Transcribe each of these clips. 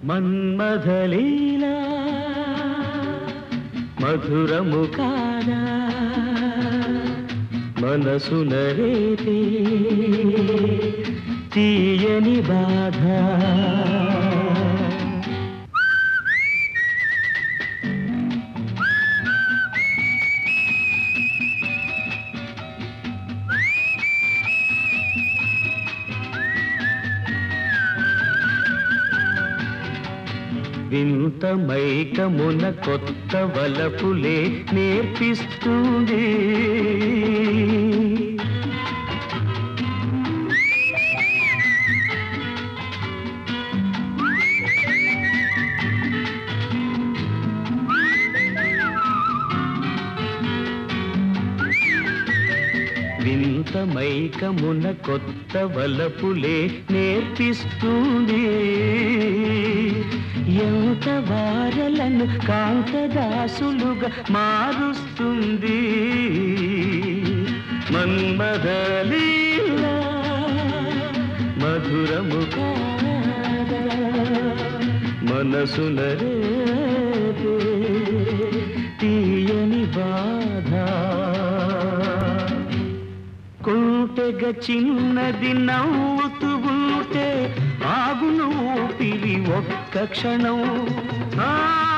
మన్మథలీలా మధురము కాదా మనసున రేపే తీయని బాధ వింత మైకమున కొత్త వలపులే నేర్పిస్తుంది వింత మైకమున కొత్త వలపులే నేర్పిస్తుంది ఎంత వారలను కాంతదాసులుగా మారుస్తుంది మన్మదలీలా మధురము కాదా మనసున రేపే తీయని బాధ కుంటెగ చిన్నది నవ్వుతూ ఉంటే ఆగును ఊపిరి ఒక్క క్షణం ఆ,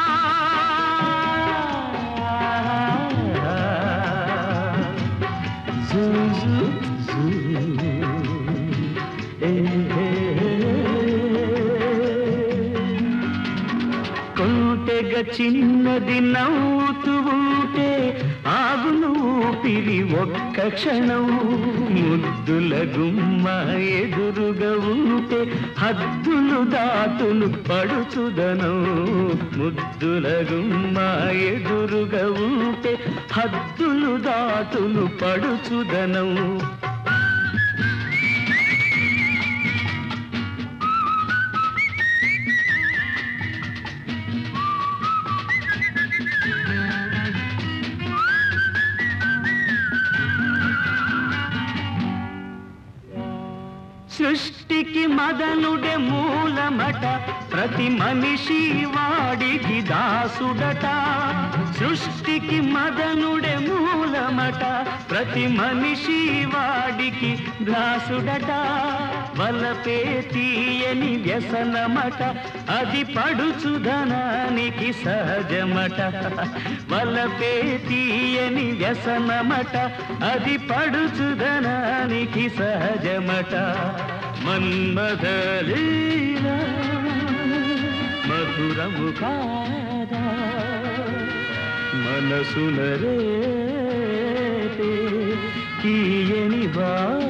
జూ, జూ, జూ. ఏ, ఏ, కొంటెగ చిన్నది నవ్వుతూ ఉంటే ఆగును ఊపిరి ఒక్క క్షణం ముద్దుల గుమ్మ ఎదురుగా ఉంటే హద్దులు దాటును పడుచుదనం ముద్దుల గుమ్మ ఎదురుగా ఉంటే హద్దులు దాటును పడుచుదనం సృష్టికి మదనుడే మూలమట ప్రతి మనిషి వాడికి దాసుడట సృష్టికి మదనుడే మూలమట ప్రతి మనిషి వాడికి దాసుడట వలపే తీయని వ్యసనమట అది పడుచుదనానికి సహజమట వలపే తీయని వ్యసనమట అది పడుచుదనానికి సహజమట మన్మథలీలా మధురము కాదా మనసున రేపే తీయని బా